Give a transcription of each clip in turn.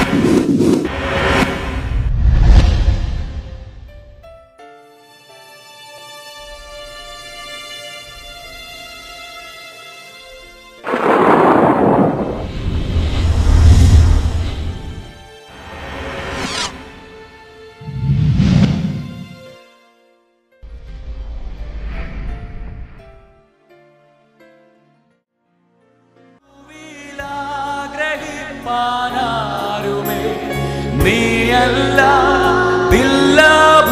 ആഗ്രഹിപ്പാനാരുമേ നീയല്ല ഇല്ല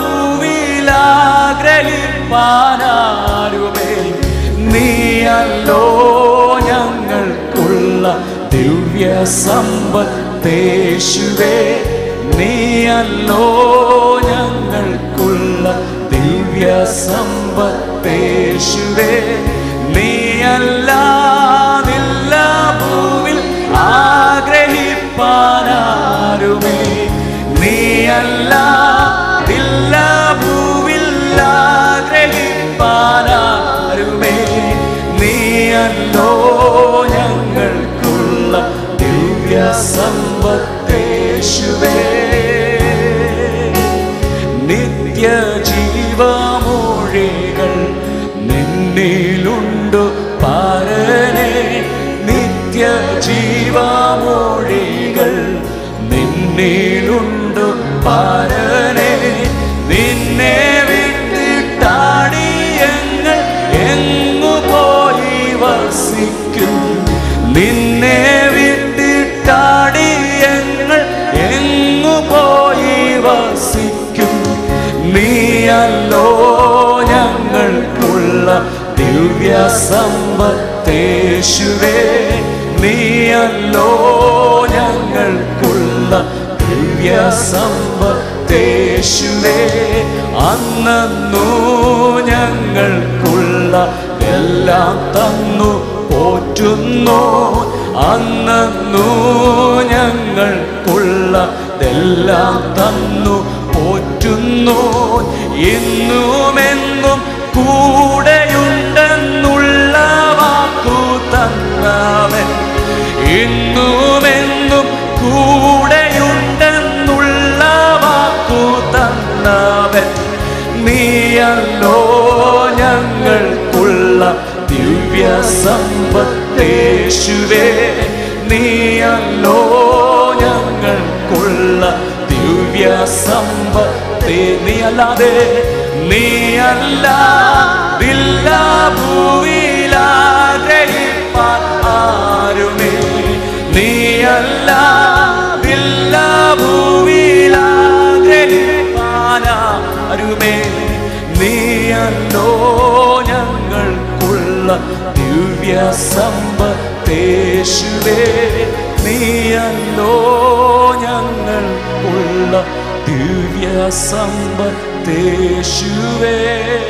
ഭൂവിലാഗ്രഹിപ്പാനാരുമേ നീയല്ലോ ഞങ്ങൾക്കുള്ള ദിവ്യ സമ്പത്തേശുവേ നീയല്ലോ ഞങ്ങൾക്കുള്ള ദിവ്യ സമ്പത്തേശുവേ നീയല്ലാതില്ല ഭൂവിൽ ആഗ്രഹിപ്പാനാരുമേ നീയല്ലാതില്ല ഭൂവിൽ ആഗ്രഹിപ്പാനാരുമേ നീയല്ലോ ഞങ്ങൾക്കുള്ള ദിവ്യ സമ്പത്തേശുവേ നിത്യജീവമൊഴികൾ നിന്നിലുണ്ടു പാരനെ നിത്യജീവമൊഴികൾ നിന്നിലുണ്ടു പാരനെ നിന്നെ വിട്ടിട്ടാടിയങ്ങൾ എങ്ങു പോയി വസിക്കും നിന്നെ വിട്ടിട്ടാടിയങ്ങൾ എങ്ങു പോയി വസിക്കും നീയല്ലോ ഞങ്ങൾക്കുള്ള ദിവ്യ സമ്പത്തേശുവേ നീയല്ലോ ഞങ്ങൾക്കുള്ള ദിവ്യ സമ്പത്തേശുവേ അന്നു ഞങ്ങൾക്കുള്ള എല്ലാം തന്നു പോറ്റുന്നു അന്നു ഞങ്ങൾക്കുള്ള എല്ലാം തന്നു പോറ്റുന്നു ഇന്നുമെന്നും കൂടെയുണ്ടെന്നുള്ള വാക്കു തന്നവൻ ഇന്നുമെന്നും കൂടെയുണ്ടെന്നുള്ള വാക്കു തന്നവൻ നീയല്ലോ ഞങ്ങൾക്കുള്ള ദിവ്യ സമ്പത്തേശുവേ നീയല്ലോ ഞങ്ങൾക്കുള്ള ദിവ്യ സമ്പത്തേ നീയല്ലാതെ നീയല്ലാതില്ല ഭൂവിലാഗ്രഹിപ്പാൻ ആരുമേ നീയല്ലാതില്ല ഭൂവിലാഗ്രഹിപ്പാനാരുമേ നീയല്ലോ ഞങ്ങൾക്കുള്ള ദിവ്യ സമ്പത്തേശുവേ നീയല്ലോ ഞങ്ങൾക്കുള്ള ദിവ്യ സമ്പത്തേശുവേ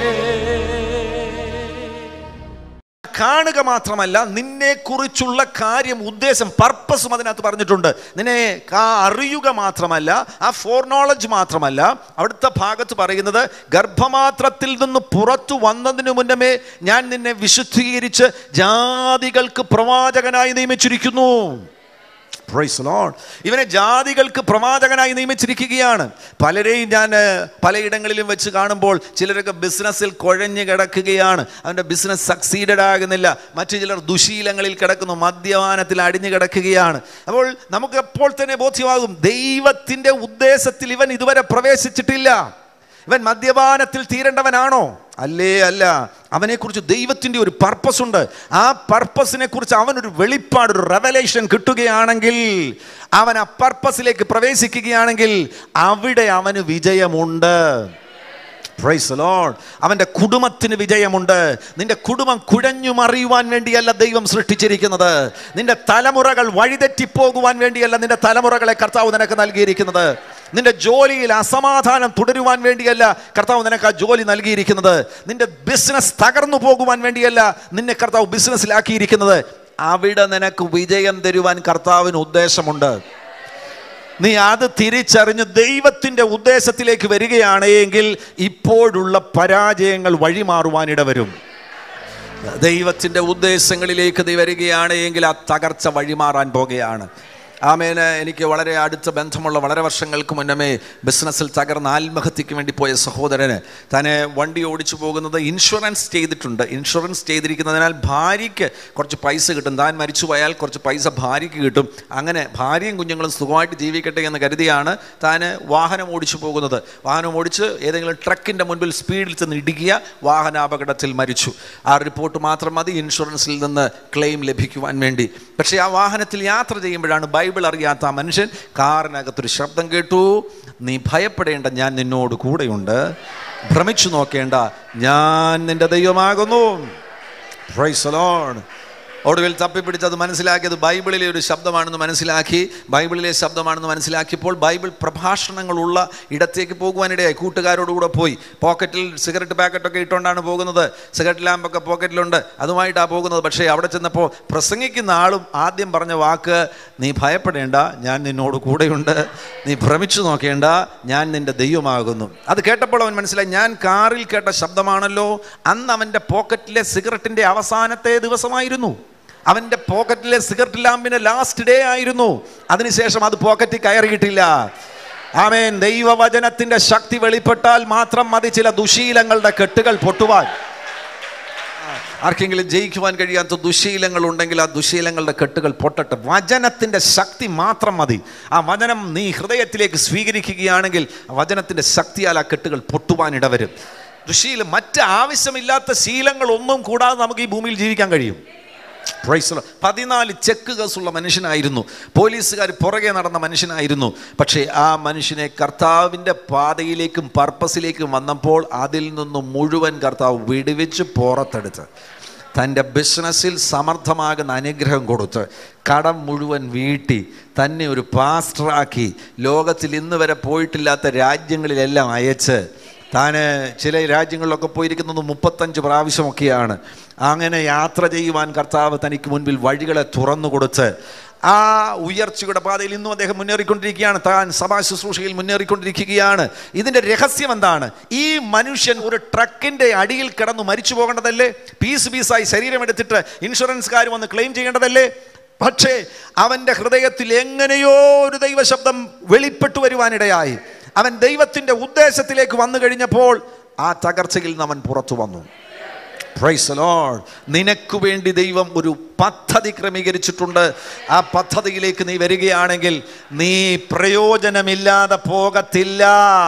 കാണുക മാത്രമല്ല നിന്നെ കുറിച്ചുള്ള കാര്യം ഉദ്ദേശം പർപ്പസും അതിനകത്ത് പറഞ്ഞിട്ടുണ്ട് നിന്നെ കാ- അറിയുക മാത്രമല്ല ആ ഫോർ നോളജ് മാത്രമല്ല അവിടുത്തെ ഭാഗത്ത് പറയുന്നത് ഗർഭമാത്രത്തിൽ നിന്ന് പുറത്തു വന്നതിനു മുന്നമേ ഞാൻ നിന്നെ വിശുദ്ധീകരിച്ച് ജാതികൾക്ക് പ്രവാചകനായി നിയമിച്ചിരിക്കുന്നു Praise the Lord. ഇവനെ ജാതികൾക്ക് പ്രവാചകനായി നിയമിച്ചിരിക്കുകയാണ് പലരെയും ഞാൻ ഏഹ്, പലയിടങ്ങളിലും വെച്ച് കാണുമ്പോൾ ചിലരൊക്കെ ബിസിനസ്സിൽ കുഴഞ്ഞു കിടക്കുകയാണ് അവൻ്റെ ബിസിനസ് സക്സീഡഡ് ആകുന്നില്ല മറ്റു ചിലർ ദുശീലങ്ങളിൽ കിടക്കുന്നു മദ്യപാനത്തിൽ അടിഞ്ഞു കിടക്കുകയാണ് അപ്പോൾ നമുക്ക് എപ്പോൾ തന്നെ ബോധ്യമാകും ദൈവത്തിൻ്റെ ഉദ്ദേശത്തിൽ ഇവൻ ഇതുവരെ പ്രവേശിച്ചിട്ടില്ല ഇവൻ മദ്യപാനത്തിൽ തീരേണ്ടവനാണോ അല്ലേ അല്ല അവനെക്കുറിച്ച് ദൈവത്തിൻ്റെ ഒരു പർപ്പസ് ഉണ്ട് ആ പർപ്പസിനെ കുറിച്ച് അവനൊരു വെളിപ്പാട് ഒരു റെവലേഷൻ കിട്ടുകയാണെങ്കിൽ അവൻ ആ പർപ്പസിലേക്ക് പ്രവേശിക്കുകയാണെങ്കിൽ അവിടെ അവന് വിജയമുണ്ട് പ്രൈസ് ലോഡ് അവൻ്റെ കുടുംബത്തിന് വിജയമുണ്ട് നിന്റെ കുടുംബം കുഴഞ്ഞു മറിയുവാൻ വേണ്ടിയല്ല ദൈവം സൃഷ്ടിച്ചിരിക്കുന്നത് നിന്റെ തലമുറകൾ വഴിതെറ്റിപ്പോകുവാൻ വേണ്ടിയല്ല നിന്റെ തലമുറകളെ കർത്താവ് നിനക്ക് നൽകിയിരിക്കുന്നത് നിന്റെ ജോലിയിൽ അസമാധാനം തുടരുവാൻ വേണ്ടിയല്ല കർത്താവ് നിനക്ക് ആ ജോലി നൽകിയിരിക്കുന്നത് നിന്റെ ബിസിനസ് തകർന്നു പോകുവാൻ വേണ്ടിയല്ല നിന്നെ കർത്താവ് ബിസിനസ്സിലാക്കിയിരിക്കുന്നത് അവിടെ നിനക്ക് വിജയം തരുവാൻ കർത്താവിന് ഉദ്ദേശമുണ്ട് നീ അത് തിരിച്ചറിഞ്ഞ് ദൈവത്തിൻ്റെ ഉദ്ദേശത്തിലേക്ക് വരികയാണെങ്കിൽ ഇപ്പോഴുള്ള പരാജയങ്ങൾ വഴിമാറുവാനിട വരും ദൈവത്തിൻ്റെ ഉദ്ദേശങ്ങളിലേക്ക് നീ വരികയാണ് എങ്കിൽ ആ തകർച്ച വഴിമാറാൻ പോകുകയാണ് ആമേന് എനിക്ക് വളരെ അടുത്ത ബന്ധമുള്ള വളരെ വർഷങ്ങൾക്ക് മുന്നമേ ബിസിനസ്സിൽ തകർന്ന ആത്മഹത്യക്ക് വേണ്ടി പോയ സഹോദരന് തന്നെ വണ്ടി ഓടിച്ചു പോകുന്നത് ഇൻഷുറൻസ് ചെയ്തിട്ടുണ്ട് ഇൻഷുറൻസ് ചെയ്തിരിക്കുന്നതിനാൽ ഭാര്യയ്ക്ക് കുറച്ച് പൈസ കിട്ടും താൻ മരിച്ചു പോയാൽ കുറച്ച് പൈസ ഭാര്യയ്ക്ക് കിട്ടും അങ്ങനെ ഭാര്യയും കുഞ്ഞുങ്ങളും സുഖമായിട്ട് ജീവിക്കട്ടെ എന്ന് കരുതിയാണ് താൻ വാഹനം ഓടിച്ചു പോകുന്നത് വാഹനം ഓടിച്ച് ഏതെങ്കിലും ട്രക്കിൻ്റെ മുൻപിൽ സ്പീഡിൽ ചെന്ന് ഇടുകിയ വാഹനാപകടത്തിൽ മരിച്ചു ആ റിപ്പോർട്ട് മാത്രം മതി ഇൻഷുറൻസിൽ നിന്ന് ക്ലെയിം ലഭിക്കുവാൻ വേണ്ടി പക്ഷേ ആ വാഹനത്തിൽ യാത്ര ചെയ്യുമ്പോഴാണ് ബൈബിൾ അറിയാത്ത ആ മനുഷ്യൻ കാറിനകത്തൊരു ശബ്ദം കേട്ടു നീ ഭയപ്പെടേണ്ട ഞാൻ നിന്നോട് കൂടെയുണ്ട് ഭ്രമിച്ചു നോക്കേണ്ട ഞാൻ നിന്റെ ദൈവമാകുന്നു പ്രൈസ് ലോൺ ഒടുവിൽ തപ്പിപ്പിടിച്ച് അത് മനസ്സിലാക്കിയത് ബൈബിളിലെ ഒരു ശബ്ദമാണെന്ന് മനസ്സിലാക്കി ബൈബിളിലെ ശബ്ദമാണെന്ന് മനസ്സിലാക്കിയപ്പോൾ ബൈബിൾ പ്രഭാഷണങ്ങളുള്ള ഇടത്തേക്ക് പോകുവാനിടയായി കൂട്ടുകാരോടുകൂടെ പോയി പോക്കറ്റിൽ സിഗരറ്റ് പാക്കറ്റൊക്കെ ഇട്ടുകൊണ്ടാണ് പോകുന്നത് സിഗരറ്റ് ലാമ്പൊക്കെ പോക്കറ്റിലുണ്ട് അതുമായിട്ടാണ് പോകുന്നത് പക്ഷേ അവിടെ ചെന്നപ്പോൾ പ്രസംഗിക്കുന്ന ആളും ആദ്യം പറഞ്ഞ വാക്ക് നീ ഭയപ്പെടേണ്ട ഞാൻ നിന്നോട് കൂടെയുണ്ട് നീ ഭ്രമിച്ചു നോക്കേണ്ട ഞാൻ നിന്റെ ദൈവമാകുന്നു അത് കേട്ടപ്പോൾ അവൻ മനസ്സിലായി ഞാൻ കാറിൽ കേട്ട ശബ്ദമാണല്ലോ അന്ന് അവൻ്റെ പോക്കറ്റിലെ സിഗരറ്റിൻ്റെ അവസാനത്തെ ദിവസമായിരുന്നു അവൻ്റെ പോക്കറ്റിലെ സിഗരറ്റ് ലാമ്പിൻ്റെ ലാസ്റ്റ് ഡേ ആയിരുന്നു അതിനുശേഷം അത് പോക്കറ്റിൽ കയറിയിട്ടില്ല ആമേൻ ദൈവവചനത്തിൻ്റെ ശക്തി വെളിപ്പെട്ടാൽ മാത്രം മതി ചില ദുശീലങ്ങളുടെ കെട്ടുകൾ പൊട്ടുവാൻ ആർക്കെങ്കിലും ജയിക്കുവാൻ കഴിയാത്ത ദുശീലങ്ങൾ ഉണ്ടെങ്കിൽ ആ ദുശീലങ്ങളുടെ കെട്ടുകൾ പൊട്ടട്ടെ വചനത്തിൻ്റെ ശക്തി മാത്രം മതി ആ വചനം നീ ഹൃദയത്തിലേക്ക് സ്വീകരിക്കുകയാണെങ്കിൽ ആ വചനത്തിൻ്റെ ശക്തിയാൽ ആ കെട്ടുകൾ പൊട്ടുവാൻ ഇടവരും ദുശീലം മറ്റ് ആവശ്യമില്ലാത്ത ശീലങ്ങളൊന്നും കൂടാതെ നമുക്ക് ഈ ഭൂമിയിൽ ജീവിക്കാൻ കഴിയും Praise the Lord. പതിനാല് ചെക്ക് കേസുള്ള മനുഷ്യനായിരുന്നു പോലീസുകാർ പുറകെ നടന്ന മനുഷ്യനായിരുന്നു പക്ഷേ ആ മനുഷ്യനെ കർത്താവിൻ്റെ പാതയിലേക്കും പർപ്പസിലേക്കും വന്നപ്പോൾ അതിൽ നിന്നും മുഴുവൻ കർത്താവ് വിടുവിച്ച് പുറത്തെടുത്ത് തൻ്റെ ബിസിനസ്സിൽ സമർത്ഥമാകുന്ന അനുഗ്രഹം കൊടുത്ത് കടം മുഴുവൻ വീട്ടി തന്നെ ഒരു പാസ്റ്ററാക്കി ലോകത്തിൽ ഇന്ന് വരെ പോയിട്ടില്ലാത്ത രാജ്യങ്ങളിലെല്ലാം അയച്ച് താന് ചില രാജ്യങ്ങളിലൊക്കെ പോയിരിക്കുന്നത് മുപ്പത്തഞ്ച് പ്രാവശ്യമൊക്കെയാണ് അങ്ങനെ യാത്ര ചെയ്യുവാൻ കർത്താവ് തനിക്ക് മുൻപിൽ വഴികളെ തുറന്നു കൊടുത്ത് ആ ഉയർച്ചയുടെ പാതയിൽ ഇന്നും അദ്ദേഹം മുന്നേറിക്കൊണ്ടിരിക്കുകയാണ് താൻ സഭാ ശുശ്രൂഷയിൽ മുന്നേറിക്കൊണ്ടിരിക്കുകയാണ് ഇതിൻ്റെ രഹസ്യം എന്താണ് ഈ മനുഷ്യൻ ഒരു ട്രക്കിൻ്റെ അടിയിൽ കിടന്നു മരിച്ചു പോകേണ്ടതല്ലേ പീസ് പീസായി ശരീരമെടുത്തിട്ട് ഇൻഷുറൻസുകാർ വന്ന് ക്ലെയിം ചെയ്യേണ്ടതല്ലേ പക്ഷേ അവൻ്റെ ഹൃദയത്തിൽ എങ്ങനെയോ ഒരു ദൈവശബ്ദം വെളിപ്പെട്ടു വരുവാനിടയായി അവൻ ദൈവത്തിൻ്റെ ഉദ്ദേശത്തിലേക്ക് വന്നു കഴിഞ്ഞപ്പോൾ ആ തകർച്ചയിൽ നിന്ന് അവൻ പുറത്തു വന്നു പ്രൈസ് ലോഡ് നിനക്ക് വേണ്ടി ദൈവം ഒരു പദ്ധതി ക്രമീകരിച്ചിട്ടുണ്ട് ആ പദ്ധതിയിലേക്ക് നീ വരികയാണെങ്കിൽ നീ പ്രയോജനമില്ലാതെ പോകത്തില്ല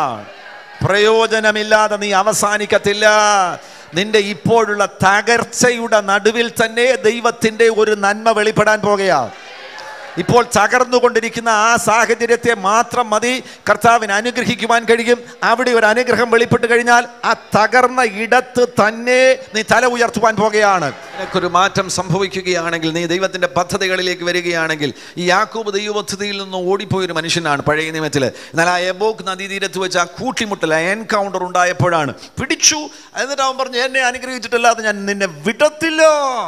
പ്രയോജനമില്ലാതെ നീ അവസാനിക്കത്തില്ല നിന്റെ ഇപ്പോഴുള്ള തകർച്ചയുടെ നടുവിൽ തന്നെ ദൈവത്തിൻ്റെ ഒരു നന്മ വെളിപ്പെടാൻ പോകുകയാണ് ഇപ്പോൾ തകർന്നുകൊണ്ടിരിക്കുന്ന ആ സാഹചര്യത്തെ മാത്രം മതി കർത്താവിന് അനുഗ്രഹിക്കുവാൻ കഴിയും അവിടെ ഒരു അനുഗ്രഹം വെളിപ്പെട്ട് കഴിഞ്ഞാൽ ആ തകർന്ന ഇടത്ത് തന്നെ നീ തല ഉയർത്തുവാൻ പോകുകയാണ് നിനക്കൊരു മാറ്റം സംഭവിക്കുകയാണെങ്കിൽ നീ ദൈവത്തിൻ്റെ പദ്ധതികളിലേക്ക് വരികയാണെങ്കിൽ ഈ യാക്കോബ് ദൈവ പദ്ധതിയിൽ നിന്ന് ഓടിപ്പോയൊരു മനുഷ്യനാണ് പഴയ നിയമത്തിൽ എന്നാൽ ആ എബോക്ക് നദീതീരത്ത് വെച്ച് ആ കൂട്ടിമുട്ടൽ ആ എൻകൗണ്ടർ ഉണ്ടായപ്പോഴാണ് പിടിച്ചു എന്നിട്ട് അവൻ പറഞ്ഞു എന്നെ അനുഗ്രഹിച്ചിട്ടല്ലാതെ ഞാൻ നിന്നെ വിടത്തില്ല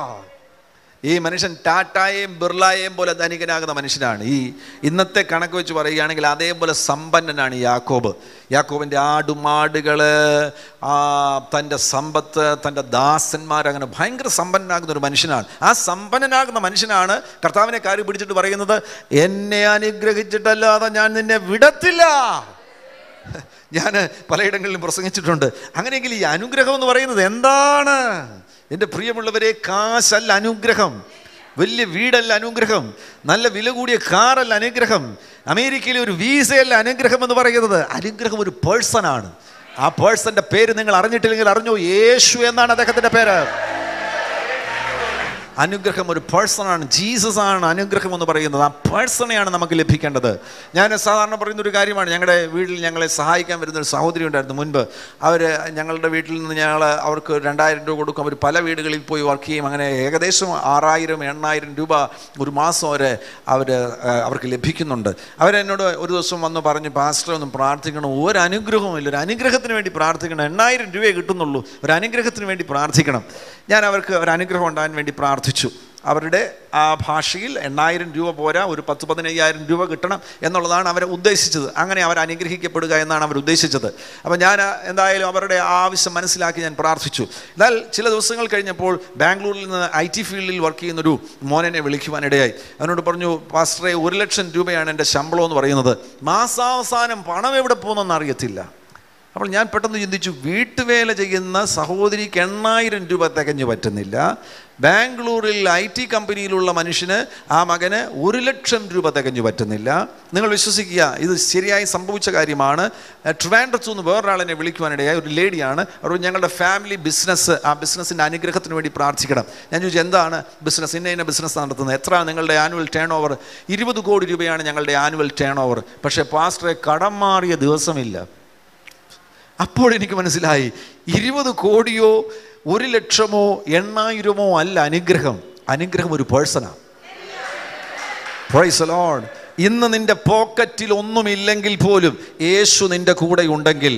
ഈ മനുഷ്യൻ ടാറ്റായെയും ബിർളായെയും പോലെ ധനികനാകുന്ന മനുഷ്യനാണ് ഈ ഇന്നത്തെ കണക്ക് വെച്ച് പറയുകയാണെങ്കിൽ അതേപോലെ സമ്പന്നനാണ് ഈ യാക്കോബ് യാക്കോബിൻ്റെ ആടുമാടുകൾ ആ തൻ്റെ സമ്പത്ത് തൻ്റെ ദാസന്മാർ അങ്ങനെ ഭയങ്കര സമ്പന്നനാകുന്ന ഒരു മനുഷ്യനാണ് ആ സമ്പന്നനാകുന്ന മനുഷ്യനാണ് കർത്താവിനെ കാര്യം പിടിച്ചിട്ട് പറയുന്നത് എന്നെ അനുഗ്രഹിച്ചിട്ടല്ലാതെ ഞാൻ നിന്നെ വിടത്തില്ല ഞാൻ പലയിടങ്ങളിലും പ്രസംഗിച്ചിട്ടുണ്ട് അങ്ങനെയെങ്കിൽ ഈ അനുഗ്രഹം എന്ന് പറയുന്നത് എന്താണ് എൻ്റെ പ്രിയമുള്ളവരെ കാശല്ല അനുഗ്രഹം വലിയ വീടല്ല അനുഗ്രഹം നല്ല വില കൂടിയ കാറല്ല അനുഗ്രഹം അമേരിക്കയിലെ ഒരു വീസയല്ല അനുഗ്രഹം എന്ന് പറയുന്നത് അനുഗ്രഹം ഒരു പേഴ്സണാണ് ആ പേഴ്സന്റെ പേര് നിങ്ങൾ അറിഞ്ഞിട്ടില്ലെങ്കിൽ അറിഞ്ഞോ യേശു എന്നാണ് അദ്ദേഹത്തിന്റെ പേര് അനുഗ്രഹം ഒരു പേഴ്സണാണ് ജീസസ് ആണ് അനുഗ്രഹം എന്ന് പറയുന്നത് ആ പേഴ്സണെയാണ് നമുക്ക് ലഭിക്കേണ്ടത് ഞാൻ സാധാരണ പറയുന്ന ഒരു കാര്യമാണ് ഞങ്ങളുടെ വീട്ടിൽ ഞങ്ങളെ സഹായിക്കാൻ വരുന്ന ഒരു സഹോദരി ഉണ്ടായിരുന്നു മുൻപ് അവർ ഞങ്ങളുടെ വീട്ടിൽ നിന്ന് ഞങ്ങൾ അവർക്ക് രണ്ടായിരം രൂപ കൊടുക്കും അവർ പല വീടുകളിൽ പോയി വർക്ക് ചെയ്യും അങ്ങനെ ഏകദേശം ആറായിരം എണ്ണായിരം രൂപ ഒരു മാസം വരെ അവർ അവർക്ക് ലഭിക്കുന്നുണ്ട് അവരെന്നോട് ഒരു ദിവസം വന്ന് പറഞ്ഞ് പാസ്റ്റർ ഒന്ന് പ്രാർത്ഥിക്കണം ഒരു അനുഗ്രഹവും ഇല്ല ഒരു അനുഗ്രഹത്തിന് വേണ്ടി പ്രാർത്ഥിക്കണം എണ്ണായിരം രൂപയെ കിട്ടുന്നുള്ളൂ ഒരു അനുഗ്രഹത്തിന് വേണ്ടി പ്രാർത്ഥിക്കണം ഞാൻ അവർക്ക് ഒരു അനുഗ്രഹം ഉണ്ടാകാൻ വേണ്ടി പ്രാർത്ഥിച്ചു അവരുടെ ആ ഭാഷയിൽ എണ്ണായിരം രൂപ പോരാ ഒരു പത്ത് പതിനയ്യായിരം രൂപ കിട്ടണം എന്നുള്ളതാണ് അവർ ഉദ്ദേശിച്ചത് അങ്ങനെ അവർ അനുഗ്രഹിക്കപ്പെടുക എന്നാണ് അവർ ഉദ്ദേശിച്ചത് അപ്പോൾ ഞാൻ ആ, എന്തായാലും അവരുടെ ആ ആവശ്യം മനസ്സിലാക്കി ഞാൻ പ്രാർത്ഥിച്ചു എന്നാൽ ചില ദിവസങ്ങൾ കഴിഞ്ഞപ്പോൾ ബാംഗ്ലൂരിൽ നിന്ന് ഐ ടി ഫീൽഡിൽ വർക്ക് ചെയ്യുന്നൊരു മോനെ വിളിക്കുവാനിടയായി അവനോട് പറഞ്ഞു പാസ്റ്ററെ ഒരു ലക്ഷം രൂപയാണ് എൻ്റെ ശമ്പളം എന്ന് പറയുന്നത് മാസാവസാനം പണം എവിടെ പോകുന്നെന്ന് അറിയത്തില്ല അപ്പോൾ ഞാൻ പെട്ടെന്ന് ചിന്തിച്ചു വീട്ടുവേല ചെയ്യുന്ന സഹോദരിക്ക് എണ്ണായിരം രൂപ തികഞ്ഞു പറ്റുന്നില്ല ബാംഗ്ലൂരിൽ ഐ ടി കമ്പനിയിലുള്ള മനുഷ്യന് ആ മകന് ഒരു ലക്ഷം രൂപ തികഞ്ഞു പറ്റുന്നില്ല നിങ്ങൾ വിശ്വസിക്കുക ഇത് ശരിയായി സംഭവിച്ച കാര്യമാണ് ട്രിവാൻഡ്രത്തു നിന്ന് വേറൊരാളെന്നെ വിളിക്കുവാനിടയായ ഒരു ലേഡിയാണ് അവർ ഞങ്ങളുടെ ഫാമിലി ബിസിനസ് ആ ബിസിനസ്സിൻ്റെ അനുഗ്രഹത്തിന് വേണ്ടി പ്രാർത്ഥിക്കണം ഞാൻ ചോദിച്ചു എന്താണ് ബിസിനസ് ഇന്ന ഇന്ന ബിസിനസ് നടത്തുന്നത് എത്ര നിങ്ങളുടെ ആനുവൽ ടേൺ ഓവർ ഇരുപത് കോടി രൂപയാണ് ഞങ്ങളുടെ ആനുവൽ ടേൺ ഓവർ പക്ഷേ പാസ്റ്ററെ കടം മാറിയ ദിവസമില്ല അപ്പോൾ എനിക്ക് മനസ്സിലായി ഇരുപത് കോടിയോ ഒരു ലക്ഷമോ എണ്ണായിരമോ അല്ല അനുഗ്രഹം അനുഗ്രഹം ഒരു പേഴ്സണാണ് പ്രൈസ് ലോഡ് ഇന്ന് നിന്റെ പോക്കറ്റിൽ ഒന്നുമില്ലെങ്കിൽ പോലും യേശു നിന്റെ കൂടെ ഉണ്ടെങ്കിൽ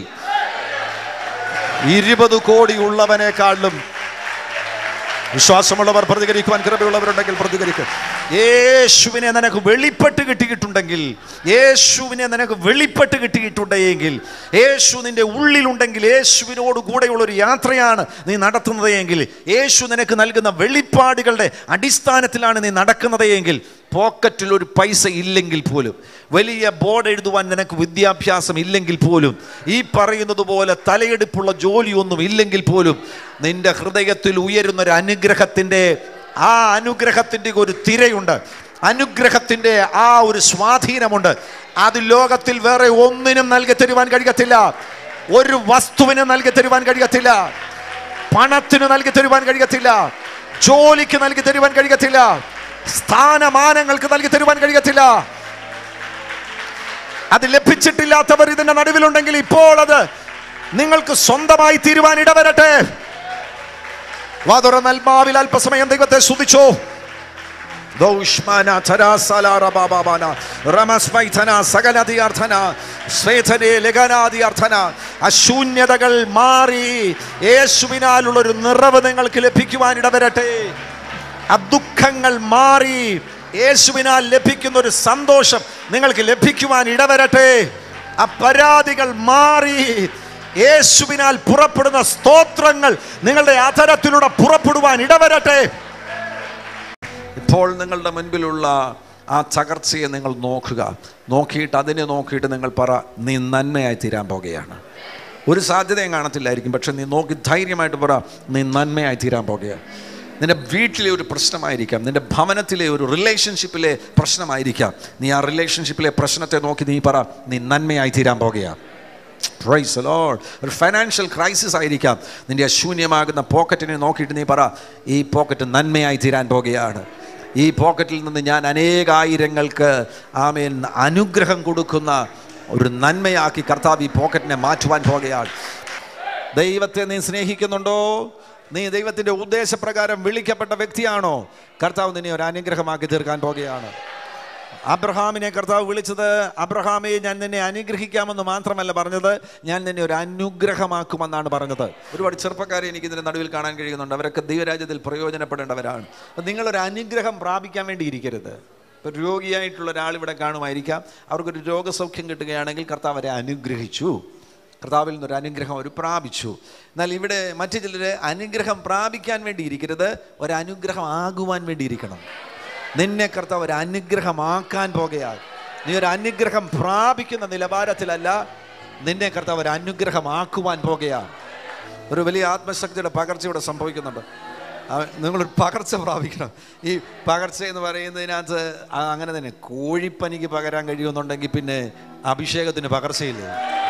ഇരുപത് കോടി ഉള്ളവനേക്കാളും വിശ്വാസമുള്ളവർ പ്രതികരിക്കുവാൻ കൃപയുള്ളവരുണ്ടെങ്കിൽ പ്രതികരിക്കും യേശുവിനെ നിനക്ക് വെളിപ്പെട്ട് കിട്ടിയിട്ടുണ്ടെങ്കിൽ യേശുവിനെ നിനക്ക് വെളിപ്പെട്ട് കിട്ടിയിട്ടുണ്ടെങ്കിൽ യേശു നിന്റെ ഉള്ളിലുണ്ടെങ്കിൽ യേശുവിനോട് കൂടെയുള്ള ഒരു യാത്രയാണ് നീ നടത്തുന്നത് എങ്കിൽ യേശു നിനക്ക് നൽകുന്ന വെളിപ്പാടുകളുടെ അടിസ്ഥാനത്തിലാണ് നീ നടക്കുന്നത് എങ്കിൽ പോക്കറ്റിൽ ഒരു പൈസ ഇല്ലെങ്കിൽ പോലും വലിയ ബോർഡ് എഴുതുവാൻ നിനക്ക് വിദ്യാഭ്യാസം ഇല്ലെങ്കിൽ പോലും ഈ പറയുന്നത് പോലെ തലയെടുപ്പുള്ള ജോലിയൊന്നും ഇല്ലെങ്കിൽ പോലും നിന്റെ ഹൃദയത്തിൽ ഉയരുന്ന ഒരു അനുഗ്രഹത്തിൻ്റെ ആ അനുഗ്രഹത്തിൻ്റെ ഒരു തിരയുണ്ട് അനുഗ്രഹത്തിൻ്റെ ആ ഒരു സ്വാധീനമുണ്ട് അത് ലോകത്തിൽ വേറെ ഒന്നിനും നൽകി തരുവാൻ കഴിയത്തില്ല ഒരു വസ്തുവിനും നൽകി തരുവാൻ കഴിയത്തില്ല പണത്തിന് നൽകി തരുവാൻ കഴിയത്തില്ല ജോലിക്ക് നൽകി തരുവാൻ കഴിയത്തില്ല സ്ഥാനമാനങ്ങൾക്ക് നൽകി തരുവാൻ കഴിയത്തില്ല അത് ലഭിച്ചിട്ടില്ലാത്തവർ ഇതിന്റെ നടുവിലുണ്ടെങ്കിൽ ഇപ്പോൾ അത് നിങ്ങൾക്ക് സ്വന്തമായി തീരുവാൻ ഇടവരട്ടെ വാതുറ നൽമാവിൽ അല്പസമയം ദൈവത്തെ സ്തുതിച്ചോ ദൗഷ്മാന ധരാസലാറ ബാബാബാന റമസ്മൈഥന സകലധിയാർത്ഥന സ്വേധനെ ലഗനാദിയാർത്ഥന അശൂന്യതകൾ മാറി യേശുവിനാലുള്ള ഒരു നിറവ് നിങ്ങൾക്ക് ലഭിക്കുവാൻ ഇടവരട്ടെ ആ ദുഃഖങ്ങൾ മാറി യേശുവിനാൽ ലഭിക്കുന്ന ഒരു സന്തോഷം നിങ്ങൾക്ക് ലഭിക്കുവാൻ ഇടവരട്ടെ ആ പരാതികൾ മാറി യേശുവിനാൽ പുറപ്പെടുന്ന സ്തോത്രങ്ങൾ നിങ്ങളുടെ അധരത്തിലൂടെ പുറപ്പെടുവാൻ ഇടവരട്ടെ ഇപ്പോൾ നിങ്ങളുടെ മുൻപിലുള്ള ആ തകർച്ചയെ നിങ്ങൾ നോക്കുക നോക്കിയിട്ട് അതിനെ നോക്കിയിട്ട് നിങ്ങൾ പറ നീ നന്മയായി തീരാൻ പോകുകയാണ് ഒരു സാധ്യതയും കാണത്തില്ലായിരിക്കും പക്ഷെ നീ നോക്കി ധൈര്യമായിട്ട് പറ നീ നന്മയായി തീരാൻ പോകുകയാണ് നിന്റെ വീട്ടിലെ ഒരു പ്രശ്നമായിരിക്കാം നിന്റെ ഭവനത്തിലെ ഒരു റിലേഷൻഷിപ്പിലെ പ്രശ്നമായിരിക്കാം നീ ആ റിലേഷൻഷിപ്പിലെ പ്രശ്നത്തെ നോക്കി നീ പറ നീ നന്മയായി തീരാൻ പോകുകയാണ് പ്രൈസ് ലോഡ് ഒരു ഫൈനാൻഷ്യൽ ക്രൈസിസ് ആയിരിക്കാം നിന്റെ ശൂന്യമാകുന്ന പോക്കറ്റിനെ നോക്കിയിട്ട് നീ പറ ഈ പോക്കറ്റ് നന്മയായി തീരാൻ പോകുകയാണ് ഈ പോക്കറ്റിൽ നിന്ന് ഞാൻ അനേകായിരങ്ങൾക്ക് ആമേൻ അനുഗ്രഹം കൊടുക്കുന്ന ഒരു നന്മയാക്കി കർത്താവ് ഈ പോക്കറ്റിനെ മാറ്റുവാൻ പോകുകയാണ് ദൈവത്തെ നീ സ്നേഹിക്കുന്നുണ്ടോ നീ ദൈവത്തിൻ്റെ ഉദ്ദേശപ്രകാരം വിളിക്കപ്പെട്ട വ്യക്തിയാണോ കർത്താവ് നിന്നെ ഒരു അനുഗ്രഹമാക്കി തീർക്കാൻ പോകുകയാണ് അബ്രഹാമിനെ കർത്താവ് വിളിച്ചത് അബ്രഹാമെ ഞാൻ നിന്നെ അനുഗ്രഹിക്കാമെന്ന് മാത്രമല്ല പറഞ്ഞത് ഞാൻ നിന്നെ ഒരു അനുഗ്രഹമാക്കുമെന്നാണ് പറഞ്ഞത് ഒരുപാട് ചെറുപ്പക്കാരെ എനിക്ക് ഇതിൻ്റെ നടുവിൽ കാണാൻ കഴിയുന്നുണ്ട് അവരൊക്കെ ദൈവരാജ്യത്തിൽ പ്രയോജനപ്പെടേണ്ടവരാണ് അപ്പം നിങ്ങളൊരു അനുഗ്രഹം പ്രാപിക്കാൻ വേണ്ടി ഇരിക്കരുത് ഇപ്പോൾ രോഗിയായിട്ടുള്ള ഒരാൾ ഇവിടെ കാണുമായിരിക്കാം അവർക്കൊരു രോഗസൗഖ്യം കിട്ടുകയാണെങ്കിൽ കർത്താവ് അവരെ അനുഗ്രഹിച്ചു കർത്താവിൽ നിന്നൊരു അനുഗ്രഹം അവർ പ്രാപിച്ചു എന്നാൽ ഇവിടെ മറ്റു ചിലർ അനുഗ്രഹം പ്രാപിക്കാൻ വേണ്ടി ഇരിക്കരുത് ഒരനുഗ്രഹം ആകുവാൻ വേണ്ടി ഇരിക്കണം നിന്നെ കർത്താവ് ഒരു അനുഗ്രഹമാക്കാൻ പോകുകയാണ് നീ ഒരു അനുഗ്രഹം പ്രാപിക്കുന്ന നിലവാരത്തിലല്ല നിന്നെ കർത്താവ് ഒരു അനുഗ്രഹമാക്കുവാൻ പോകുകയാണ് ഒരു വലിയ ആത്മശക്തിയുടെ പകർച്ച ഇവിടെ സംഭവിക്കുന്നുണ്ട് ആ, നിങ്ങളൊരു പകർച്ച പ്രാപിക്കണം ഈ പകർച്ച എന്ന് പറയുന്നതിനകത്ത് ആ അങ്ങനെ തന്നെ കോഴിപ്പനിക്ക് പകരാൻ കഴിയുമെന്നുണ്ടെങ്കിൽ പിന്നെ അഭിഷേകത്തിന് പകർച്ചയില്ലേ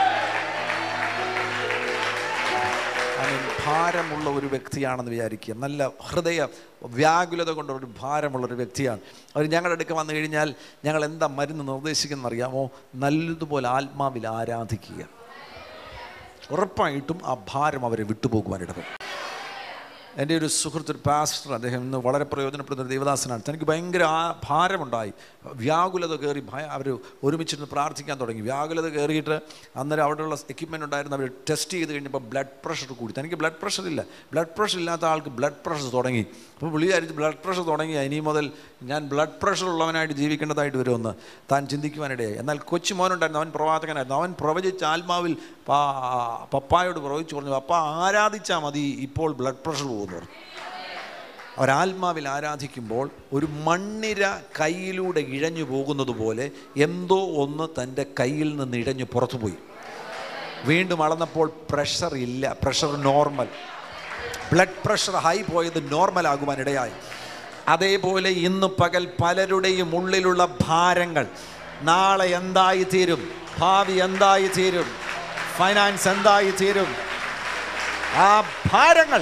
അവൻ ഭാരമുള്ള ഒരു വ്യക്തിയാണെന്ന് വിചാരിക്കുക നല്ല ഹൃദയ വ്യാകുലത കൊണ്ട് ഒരു ഭാരമുള്ള ഒരു വ്യക്തിയാണ് അവർ ഞങ്ങളുടെ അടുക്ക വന്നു കഴിഞ്ഞാൽ ഞങ്ങൾ എന്താ മരുന്ന് നിർദ്ദേശിക്കുന്നത് അറിയാമോ നല്ലതുപോലെ ആത്മാവിൽ ആരാധിക്കുക ഉറപ്പായിട്ടും ആ ഭാരം അവരെ വിട്ടുപോകുവാനിടവരും എൻ്റെ ഒരു സുഹൃത്ത് ഒരു പാസ്റ്റർ അദ്ദേഹം ഇന്ന് വളരെ പ്രയോജനപ്പെടുന്ന ഒരു ദേവദാസനാണ് തനിക്ക് ഭയങ്കര ആ ഭാരമുണ്ടായി വ്യാകുലത കയറി ഭയ അവർ ഒരുമിച്ചിരുന്ന് പ്രാർത്ഥിക്കാൻ തുടങ്ങി വ്യാകുലത കയറിയിട്ട് അന്നേരം അവിടെയുള്ള എക്യുപ്മെൻ്റ് ഉണ്ടായിരുന്നു അവർ ടെസ്റ്റ് ചെയ്ത് കഴിഞ്ഞപ്പോൾ ബ്ലഡ് പ്രഷർ കൂടി തനിക്ക് ബ്ലഡ് പ്രഷർ ഇല്ല ബ്ലഡ് പ്രഷർ ഇല്ലാത്ത ആൾക്ക് ബ്ലഡ് പ്രഷർ തുടങ്ങി അപ്പോൾ പുള്ളി വിചാരിച്ച് ബ്ലഡ് പ്രഷർ തുടങ്ങി ഇനി മുതൽ ഞാൻ ബ്ലഡ് പ്രഷർ ഉള്ളവനായിട്ട് ജീവിക്കേണ്ടതായിട്ട് വരുമെന്ന് താൻ ചിന്തിക്കുവാനിടയായി എന്നാൽ കൊച്ചു മോനുണ്ടായിരുന്നു അവൻ പ്രവാചകനായിരുന്നു അവൻ പ്രവചിച്ച ആത്മാവിൽ പാ- പപ്പായോട് പ്രവചിച്ചു പറഞ്ഞു പപ്പ ആരാധിച്ചാൽ മതി ഇപ്പോൾ ബ്ലഡ് പ്രഷർ പോകുന്നു പറഞ്ഞു ഒരാത്മാവിൽ ആരാധിക്കുമ്പോൾ ഒരു മണ്ണിര കയ്യിലൂടെ ഇഴഞ്ഞു പോകുന്നത് പോലെ എന്തോ ഒന്ന് തൻ്റെ കയ്യിൽ നിന്ന് ഇഴഞ്ഞു പുറത്തു പോയി വീണ്ടും അളന്നപ്പോൾ പ്രഷർ ഇല്ല pressure normal blood pressure high പോയത് നോർമൽ ആകുവാൻ ഇടയായി അതേപോലെ ഇന്ന് പകൽ പലരുടെയും ഉള്ളിലുള്ള ഭാരങ്ങൾ നാളെ എന്തായി തീരും ഭാവി എന്തായി തീരും ഫൈനാൻസ് എന്തായി തീരും ആ ഭാരങ്ങൾ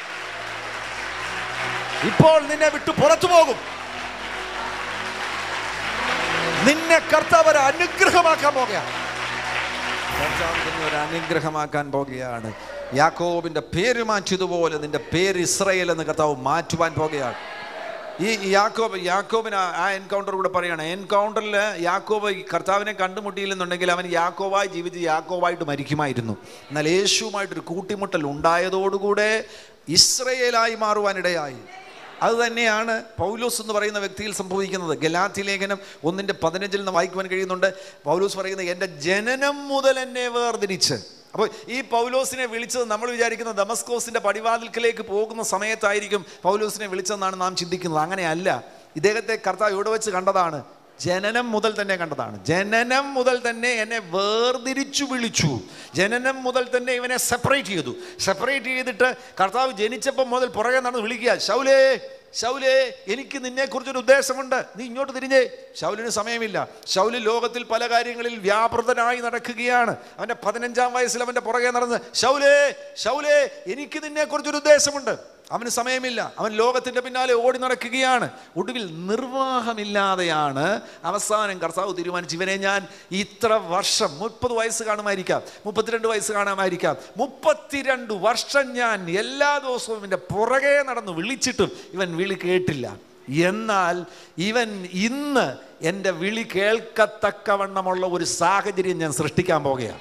ഇപ്പോൾ നിന്നെ വിട്ടു പുറത്തു പോകും നിന്നെ കർത്താവ് ഒരു അനുഗ്രഹമാക്കാൻ പോകുകയാണ് കർത്താവ് നിന്നെ ഒരു അനുഗ്രഹമാക്കാൻ പോകുകയാണ് യാക്കോബിന്റെ പേര് മാറ്റിയതുപോലെ നിന്റെ പേര് ഇസ്രയേൽ എന്ന് കർത്താവ് മാറ്റുവാൻ പോകുകയാണ് ഈ യാക്കോബ് യാക്കോബിന് ആ- ആ എൻകൗണ്ടർ കൂടെ പറയുകയാണ് എൻകൗണ്ടറിൽ യാക്കോബ് ഈ കർത്താവിനെ കണ്ടുമുട്ടിയില്ലെന്നുണ്ടെങ്കിൽ അവൻ യാക്കോബായി ജീവിച്ച് യാക്കോബായിട്ട് മരിക്കുമായിരുന്നു എന്നാൽ യേശുവുമായിട്ടൊരു കൂട്ടിമുട്ടൽ ഉണ്ടായതോടുകൂടെ ഇസ്രയേലായി മാറുവാനിടയായി അത് തന്നെയാണ് പൗലോസ് എന്ന് പറയുന്ന വ്യക്തിയിൽ സംഭവിക്കുന്നത് ഗലാത്തി ലേഖനം ഒന്നിൻ്റെ പതിനഞ്ചിൽ നിന്ന് വായിക്കുവാൻ കഴിയുന്നുണ്ട് പൗലോസ് പറയുന്നത് എൻ്റെ ജനനം മുതൽ എന്നെ വേർതിരിച്ച് അപ്പോൾ ഈ പൗലോസിനെ വിളിച്ചത് നമ്മൾ വിചാരിക്കുന്ന ദമസ്കോസിൻ്റെ പടിവാതിൽക്കലേക്ക് പോകുന്ന സമയത്തായിരിക്കും പൗലോസിനെ വിളിച്ചതെന്നാണ് നാം ചിന്തിക്കുന്നത് അങ്ങനെയല്ല ഇദ്ദേഹത്തെ കർത്താവ് ഇവിടെ വെച്ച് കണ്ടതാണ് ജനനം മുതൽ തന്നെ കണ്ടതാണ് ജനനം മുതൽ തന്നെ എന്നെ വേർതിരിച്ചു വിളിച്ചു ജനനം മുതൽ തന്നെ ഇവനെ സെപ്പറേറ്റ് ചെയ്തു സെപ്പറേറ്റ് ചെയ്തിട്ട് കർത്താവ് ജനിച്ചപ്പം മുതൽ പുറകെ നടന്ന് വിളിക്കുക ശൗലേ ശൗലേ എനിക്ക് നിന്നെക്കുറിച്ചൊരു ഉദ്ദേശമുണ്ട് നീ ഇങ്ങോട്ട് തിരിഞ്ഞേ ശൗലിന് സമയമില്ല ശൗല് ലോകത്തിൽ പല കാര്യങ്ങളിൽ വ്യാപൃതനായി നടക്കുകയാണ് അവൻ്റെ പതിനഞ്ചാം വയസ്സിൽ അവൻ്റെ പുറകെ നടന്ന് ശൗലേ ശൗലേ എനിക്ക് നിന്നെക്കുറിച്ചൊരു ഉദ്ദേശമുണ്ട് അവന് സമയമില്ല അവൻ ലോകത്തിൻ്റെ പിന്നാലെ ഓടി നടക്കുകയാണ് ഒടുവിൽ നിർവാഹമില്ലാതെയാണ് അവസാനം കർത്താവ് തീരുമാനിച്ചു ഇവനെ ഞാൻ ഇത്ര വർഷം മുപ്പത് വയസ്സ് കാണുമായിരിക്കാം മുപ്പത്തിരണ്ട് വയസ്സ് കാണാമായിരിക്കാം മുപ്പത്തിരണ്ട് വർഷം ഞാൻ എല്ലാ ദിവസവും ഇവൻ്റെ പുറകെ നടന്ന് വിളിച്ചിട്ടും ഇവൻ വിളി കേട്ടില്ല എന്നാൽ ഇവൻ ഇന്ന് എൻ്റെ വിളി കേൾക്കത്തക്കവണ്ണമുള്ള ഒരു സാഹചര്യം ഞാൻ സൃഷ്ടിക്കാൻ പോകുകയാണ്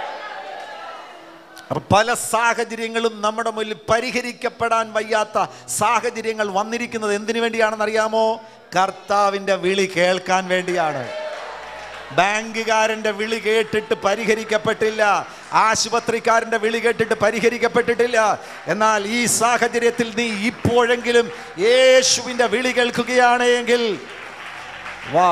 അപ്പൊ പല സാഹചര്യങ്ങളും നമ്മുടെ മുന്നിൽ പരിഹരിക്കപ്പെടാൻ വയ്യാത്ത സാഹചര്യങ്ങൾ വന്നിരിക്കുന്നത് എന്തിനു വേണ്ടിയാണെന്ന് അറിയാമോ കർത്താവിൻ്റെ വിളി കേൾക്കാൻ വേണ്ടിയാണ് ബാങ്കുകാരൻ്റെ വിളി കേട്ടിട്ട് പരിഹരിക്കപ്പെട്ടില്ല ആശുപത്രിക്കാരൻ്റെ വിളി കേട്ടിട്ട് പരിഹരിക്കപ്പെട്ടിട്ടില്ല എന്നാൽ ഈ സാഹചര്യത്തിൽ നീ ഇപ്പോഴെങ്കിലും യേശുവിൻ്റെ വിളി കേൾക്കുകയാണ് എങ്കിൽ വാ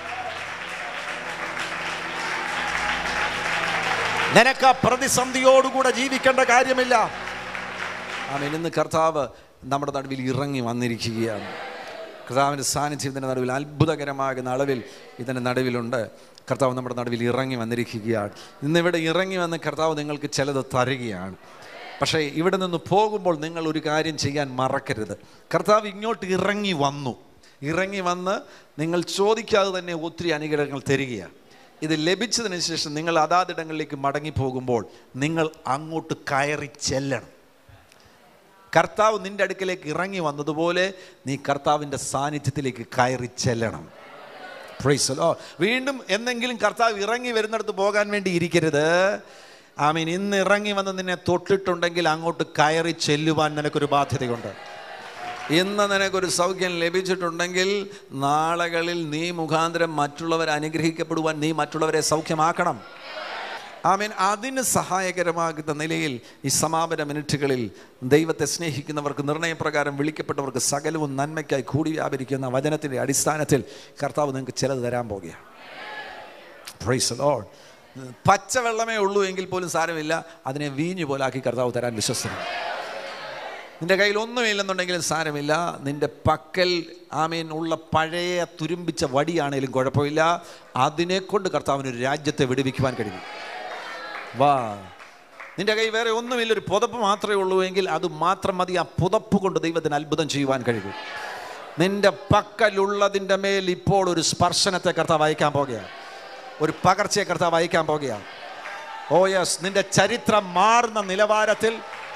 നിനക്ക് ആ പ്രതിസന്ധിയോടുകൂടെ ജീവിക്കേണ്ട കാര്യമില്ല ആമേൻ ഇന്ന് കർത്താവ് നമ്മുടെ നടുവിൽ ഇറങ്ങി വന്നിരിക്കുകയാണ് കർത്താവിൻ്റെ സാന്നിധ്യത്തിൻ്റെ നടുവിൽ അത്ഭുതകരമാകുന്ന അളവിൽ ഇതിൻ്റെ നടുവിലുണ്ട് കർത്താവ് നമ്മുടെ നടുവിൽ ഇറങ്ങി വന്നിരിക്കുകയാണ് ഇന്നിവിടെ ഇറങ്ങി വന്ന് കർത്താവ് നിങ്ങൾക്ക് ചിലത് തരികയാണ് പക്ഷേ ഇവിടെ നിന്ന് പോകുമ്പോൾ നിങ്ങൾ ഒരു കാര്യം ചെയ്യാൻ മറക്കരുത് കർത്താവ് ഇങ്ങോട്ട് ഇറങ്ങി വന്നു ഇറങ്ങി വന്ന് നിങ്ങൾ ചോദിക്കാതെ തന്നെ ഒത്തിരി അനുഗ്രഹങ്ങൾ തരികയാണ് ഇത് ലഭിച്ചതിന് ശേഷം നിങ്ങൾ അതാതിടങ്ങളിലേക്ക് മടങ്ങിപ്പോകുമ്പോൾ നിങ്ങൾ അങ്ങോട്ട് കയറി ചെല്ലണം കർത്താവ് നിന്റെ അടുക്കലേക്ക് ഇറങ്ങി വന്നതുപോലെ നീ കർത്താവിൻ്റെ സാന്നിധ്യത്തിലേക്ക് കയറി ചെല്ലണം Praise the Lord. വീണ്ടും എന്തെങ്കിലും കർത്താവ് ഇറങ്ങി വരുന്നിടത്ത് പോകാൻ വേണ്ടി ഇരിക്കരുത് ആമീൻ ഇന്ന് ഇറങ്ങി വന്ന് നിന്നെ തൊട്ടിട്ടുണ്ടെങ്കിൽ അങ്ങോട്ട് കയറി ചെല്ലുവാൻ നിനക്കൊരു ബാധ്യതയുണ്ട് ഇന്ന് നിനക്കൊരു സൗഖ്യം ലഭിച്ചിട്ടുണ്ടെങ്കിൽ നാളുകളിൽ നീ മുഖാന്തരം മറ്റുള്ളവർ അനുഗ്രഹിക്കപ്പെടുവാൻ നീ മറ്റുള്ളവരെ സൗഖ്യമാക്കണം ആമീൻ അതിന് സഹായകരമാകുന്ന നിലയിൽ ഈ സമാപന മിനിറ്റുകളിൽ ദൈവത്തെ സ്നേഹിക്കുന്നവർക്ക് നിർണയപ്രകാരം വിളിക്കപ്പെട്ടവർക്ക് സകലവും നന്മയ്ക്കായി കൂടി വ്യാപരിക്കുന്ന വചനത്തിൻ്റെ അടിസ്ഥാനത്തിൽ കർത്താവ് നിങ്ങൾക്ക് ചിലത് തരാൻ പോകുകയാണ് പ്രൈസ് ലോഡ് പച്ചവെള്ളമേ ഉള്ളൂ എങ്കിൽ പോലും സാരമില്ല അതിനെ വീഞ്ഞു പോലാക്കി കർത്താവ് തരാൻ വിശ്വസിക്കുന്നു നിന്റെ കയ്യിൽ ഒന്നുമില്ലെന്നുണ്ടെങ്കിലും സാരമില്ല നിന്റെ പക്കൽ ആമീൻ ഉള്ള പഴയ തുരുമ്പിച്ച വടിയാണേലും കുഴപ്പമില്ല അതിനെ കൊണ്ട് കർത്താവിന് ഒരു രാജ്യത്തെ വിടുവിക്കുവാൻ കഴിയും വാ നിന്റെ കൈ വേറെ ഒന്നുമില്ല ഒരു പുതപ്പ് മാത്രമേ ഉള്ളൂ എങ്കിൽ അത് മാത്രം മതി ആ പുതപ്പ് കൊണ്ട് ദൈവത്തിന് അത്ഭുതം ചെയ്യുവാൻ കഴിയും നിന്റെ പക്കലുള്ളതിൻ്റെ മേൽ ഇപ്പോൾ ഒരു സ്പർശനത്തെ കർത്താവ് അയക്കാൻ പോകുകയാണ് ഒരു പകർച്ചയെ കർത്താവ് അയക്കാൻ പോകുകയാണ് ഓ യെസ് നിന്റെ ചരിത്രം മാറുന്ന നിലവാരത്തിൽ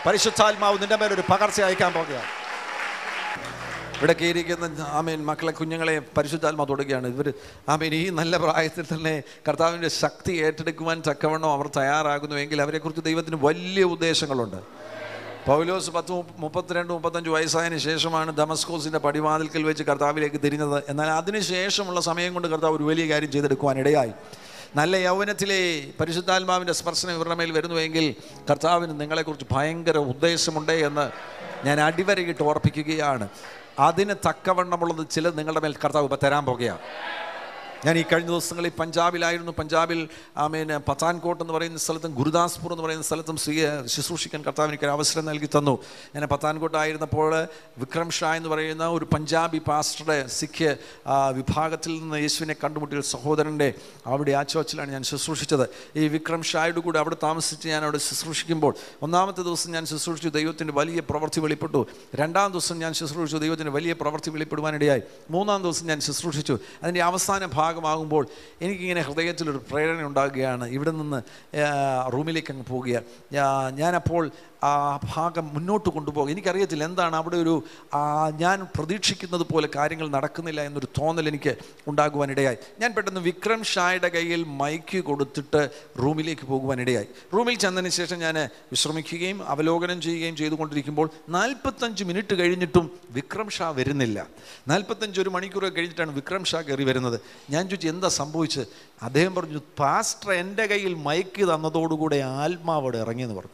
പരിശുദ്ധാത്മാവ് നിന്റെ മേലൊരു പകർച്ച അയക്കാൻ പോകുകയാണ് ഇവിടെ കയറിയിരിക്കുന്ന ആമേൻ മക്കളെ കുഞ്ഞുങ്ങളെ പരിശുദ്ധാത്മാ തൊടുകയാണ് ഇവർ ആമേൻ ഈ നല്ല പ്രായത്തിൽ തന്നെ കർത്താവിൻ്റെ ശക്തി ഏറ്റെടുക്കുവാൻ തക്കവണ്ണം അവർ തയ്യാറാകുന്നുവെങ്കിൽ അവരെക്കുറിച്ച് ദൈവത്തിന് വലിയ ഉദ്ദേശങ്ങളുണ്ട് പൗലോസ് പത്ത് മുപ്പ- മുപ്പത്തിരണ്ട് മുപ്പത്തഞ്ച് വയസ്സായതിനു ശേഷമാണ് ദമസ്കോസിൻ്റെ പടിവാതിൽക്കൽ വെച്ച് കർത്താവിലേക്ക് തിരിഞ്ഞത് എന്നാൽ അതിനുശേഷമുള്ള സമയം കൊണ്ട് കർത്താവ് ഒരു വലിയ കാര്യം ചെയ്തെടുക്കുവാൻ ഇടയായി നല്ല യൗവനത്തിലെ പരിശുദ്ധാത്മാവിൻ്റെ സ്പർശനം ഇവരുടെ മേൽ വരുന്നുവെങ്കിൽ കർത്താവിന് നിങ്ങളെക്കുറിച്ച് ഭയങ്കര ഉദ്ദേശമുണ്ട് എന്ന് ഞാൻ അടിവരയിട്ട് ഓർപ്പിക്കുകയാണ് അതിന് തക്കവണ്ണമുള്ളത് ചിലത് നിങ്ങളുടെ മേൽ കർത്താവ് ഇപ്പം തരാൻ പോകുകയാണ് ഞാൻ ഈ കഴിഞ്ഞ ദിവസങ്ങളിൽ പഞ്ചാബിലായിരുന്നു പഞ്ചാബിൽ ആമേൻ പത്താൻകോട്ട് എന്ന് പറയുന്ന സ്ഥലത്തും ഗുരുദാസ്പൂർ എന്ന് പറയുന്ന സ്ഥലത്തും ശ്രീ ശുശ്രൂഷിക്കാൻ കർത്താവ് എനിക്ക് ഒരു അവസരം നൽകി തന്നു ഞാൻ പത്താൻകോട്ടായിരുന്നപ്പോൾ വിക്രം ഷാ എന്ന് പറയുന്ന ഒരു പഞ്ചാബി പാസ്റ്ററുടെ സിഖ് ആ, വിഭാഗത്തിൽ നിന്ന് യേശുവിനെ കണ്ടുമുട്ടിയ ഒരു സഹോദരൻ്റെ അവിടെ ആ ചോച്ചിലാണ് ഞാൻ ശുശ്രൂഷിച്ചത് ഈ വിക്രം ഷായുടെ കൂടെ അവിടെ താമസിച്ച് ഞാൻ അവിടെ ശുശ്രൂഷിക്കുമ്പോൾ ഒന്നാമത്തെ ദിവസം ഞാൻ ശുശ്രൂഷിച്ചു ദൈവത്തിൻ്റെ വലിയ പ്രവൃത്തി വെളിപ്പെട്ടു രണ്ടാം ദിവസം ഞാൻ ശുശ്രൂഷിച്ചു ദൈവത്തിൻ്റെ വലിയ പ്രവൃത്തി വെളിപ്പെടുവാനിടയായി മൂന്നാം ദിവസം ഞാൻ ശുശ്രൂഷിച്ചു അതിൻ്റെ അവസാന ഭാഗമാകുമ്പോൾ എനിക്കിങ്ങനെ ഹൃദയത്തിലൊരു പ്രേരണ ഉണ്ടാകുകയാണ് ഇവിടെ നിന്ന് ആ, റൂമിലേക്ക് അങ്ങ് പോവുകയാണ് ഞാ- ഞാനപ്പോൾ ആ ഭാഗം മുന്നോട്ട് കൊണ്ടുപോകുക എനിക്കറിയത്തില്ല എന്താണ് അവിടെ ഒരു ആ, ഞാൻ പ്രതീക്ഷിക്കുന്നത് പോലെ കാര്യങ്ങൾ നടക്കുന്നില്ല എന്നൊരു തോന്നൽ എനിക്ക് ഉണ്ടാകുവാനിടയായി ഞാൻ പെട്ടെന്ന് വിക്രം ഷായുടെ കയ്യിൽ മൈക്ക് കൊടുത്തിട്ട് റൂമിലേക്ക് പോകുവാനിടയായി റൂമിൽ ചെന്നതിന് ശേഷം ഞാൻ വിശ്രമിക്കുകയും അവലോകനം ചെയ്യുകയും ചെയ്തുകൊണ്ടിരിക്കുമ്പോൾ നാൽപ്പത്തഞ്ച് മിനിറ്റ് കഴിഞ്ഞിട്ടും വിക്രം ഷാ വരുന്നില്ല നാൽപ്പത്തഞ്ച് ഒരു മണിക്കൂർ കഴിഞ്ഞിട്ടാണ് വിക്രം ഷാ കയറി വരുന്നത് ഞാൻ ചോദിച്ചു എന്താ സംഭവിച്ചത് അദ്ദേഹം പറഞ്ഞു പാസ്റ്റർ എൻ്റെ കയ്യിൽ മൈക്ക് തന്നതോടുകൂടെ ആത്മാവോടെ ഇറങ്ങിയെന്ന് പറഞ്ഞു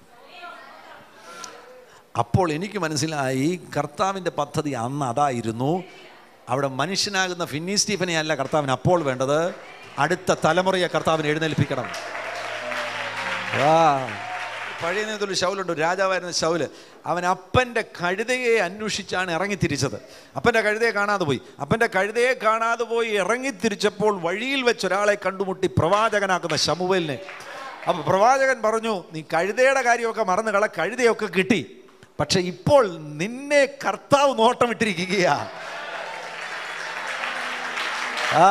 അപ്പോൾ എനിക്ക് മനസ്സിലായി കർത്താവിൻ്റെ പദ്ധതി അന്ന് അതായിരുന്നു അവിടെ മനുഷ്യനാകുന്ന ഫിന്നി സ്റ്റീഫനെ അല്ല കർത്താവിന് അപ്പോൾ വേണ്ടത് അടുത്ത തലമുറയെ കർത്താവിന് എഴുന്നേൽപ്പിക്കണം ആ പഴയ നിയമത്തിൽ ശൗലുണ്ട് ഒരു രാജാവായിരുന്ന ശൗല് അവൻ അപ്പൻ്റെ കഴുതയെ അന്വേഷിച്ചാണ് ഇറങ്ങിത്തിരിച്ചത് അപ്പൻ്റെ കഴുതയെ കാണാതെ പോയി അപ്പൻ്റെ കഴുതയെ കാണാതെ പോയി ഇറങ്ങിത്തിരിച്ചപ്പോൾ വഴിയിൽ വെച്ച് ഒരാളെ കണ്ടുമുട്ടി പ്രവാചകനാക്കുന്ന ശമുവേലിനെ അപ്പോൾ പ്രവാചകൻ പറഞ്ഞു നീ കഴുതയുടെ കാര്യമൊക്കെ മറന്നു കള കഴുതയൊക്കെ കിട്ടി പക്ഷെ ഇപ്പോൾ നിന്നെ കർത്താവ് നോട്ടമിട്ടിരിക്കുകയാ ആ